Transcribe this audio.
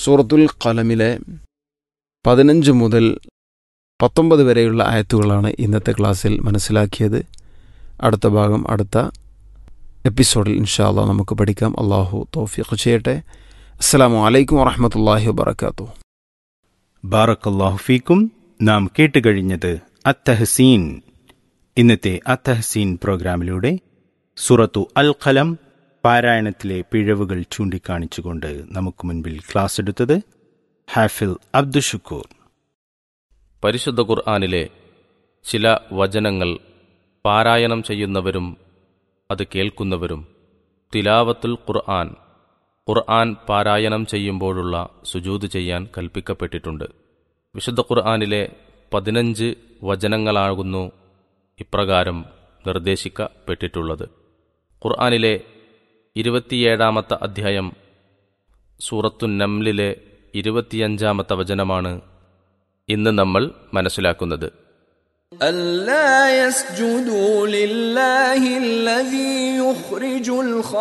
സൂറത്തുൽ കലമിലെ പതിനഞ്ച് മുതൽ പത്തൊമ്പത് വരെയുള്ള ആയത്തുകളാണ് ഇന്നത്തെ ക്ലാസ്സിൽ മനസ്സിലാക്കിയത് അടുത്ത ഭാഗം അടുത്ത എപ്പിസോഡിൽ ഇൻഷാല്ല നമുക്ക് പഠിക്കാം അള്ളാഹു തോഫിഖ് ചെയ്യട്ടെ അസ്സാം വലൈക്കും വാഹമത്തല്ലാഹി വാബർക്കാത്തു ബാറക്കല്ലാഹു ഫീക്കും നാം കേട്ടുകഴിഞ്ഞത് അത്തഹസീൻ ഇന്നത്തെ അത്തഹസീൻ പ്രോഗ്രാമിലൂടെ സുറത്തു അൽ ഖലം പാരായണത്തിലെ പിഴവുകൾ ചൂണ്ടിക്കാണിച്ചുകൊണ്ട് നമുക്ക് മുൻപിൽ ക്ലാസ് എടുത്തത് ഹാഫിൽ അബ്ദുഷുക്കൂർ പരിശുദ്ധ ഖുർആാനിലെ ചില വചനങ്ങൾ പാരായണം ചെയ്യുന്നവരും അത് കേൾക്കുന്നവരും തിലാവത്തുൽ ഖുർആൻ ഖുർആൻ പാരായണം ചെയ്യുമ്പോഴുള്ള സുജൂത് ചെയ്യാൻ കൽപ്പിക്കപ്പെട്ടിട്ടുണ്ട് വിശുദ്ധ ഖുർആാനിലെ പതിനഞ്ച് വചനങ്ങളാകുന്നു ഇപ്രകാരം നിർദ്ദേശിക്കപ്പെട്ടിട്ടുള്ളത് ഖുർആാനിലെ ഇരുപത്തിയേഴാമത്തെ അധ്യായം സൂറത്തു നംലിലെ ഇരുപത്തിയഞ്ചാമത്തെ വചനമാണ് ഇന്ന് നമ്മൾ മനസ്സിലാക്കുന്നത് ألا يسجدوا لله الذي يخرج الخبء